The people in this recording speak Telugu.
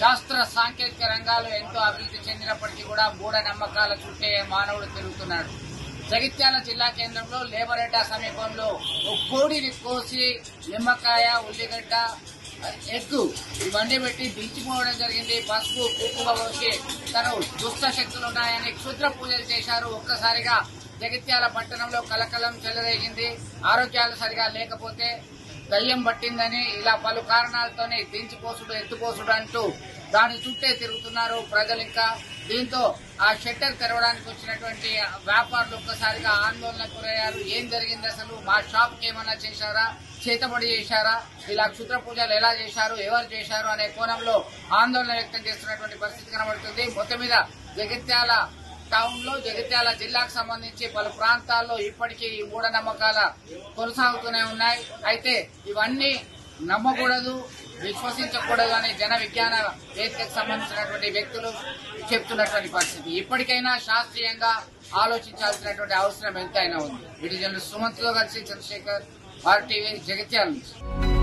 శాస్త్ర సాంకేతిక రంగాలు ఎంతో అభివృద్ధి చెందినప్పటికీ కూడా మూఢ నమ్మకాల చుట్టే మానవుడు తిరుగుతున్నాడు జగిత్యాల జిల్లా కేంద్రంలో లేబరేటా సమీపంలో ఒక కోడిని కోసి నిమ్మకాయ ఉల్లిగడ్డ ఎగ్గు ఇవన్నీ పెట్టి దించిపోవడం జరిగింది పసుపు కుంకుమ పోసి తను దుష్ట శక్తులు ఉన్నాయని క్షుద్ర పూజలు చేశారు ఒక్కసారిగా జగిత్యాల పట్టణంలో కలకలం చెలరేగింది ఆరోగ్యాలు సరిగా లేకపోతే దయ్యం పట్టిందని ఇలా పలు కారణాలతోనే దించిపోసుడు ఎత్తుపోసుడు అంటూ దాని చుట్టే తిరుగుతున్నారు ప్రజలు ఇంకా దీంతో ఆ షట్టర్ తెరవడానికి వచ్చినటువంటి వ్యాపారులు ఒక్కసారిగా ఆందోళనకు గురయ్యారు ఏం జరిగింది అసలు మా షాప్ కి ఏమన్నా చేశారా చేతబడి చేశారా ఇలా క్షుద్ర పూజలు ఎలా చేశారు ఎవరు చేశారు అనే కోణంలో ఆందోళన వ్యక్తం చేస్తున్నటువంటి పరిస్థితి కనబడుతుంది మొత్తం మీద జగిత్యాల టౌన్ లో జగిత్యాల జిల్లాకు సంబంధించి పలు ప్రాంతాల్లో ఇప్పటికీ ఈ మూఢనమ్మకాల కొనసాగుతూనే ఉన్నాయి అయితే ఇవన్నీ నమ్మకూడదు విశ్వసించకూడదు అని జన విజ్ఞాన వేదికకు సంబంధించినటువంటి వ్యక్తులు చెప్తున్నటువంటి పరిస్థితి ఇప్పటికైనా శాస్త్రీయంగా ఆలోచించాల్సినటువంటి అవసరం ఎంతైనా ఉంది వీటి జర్నలిస్ట్ సుమంత్తో కలిసి చంద్రశేఖర్ ఆర్టీవీ జగిత్యాల నుంచి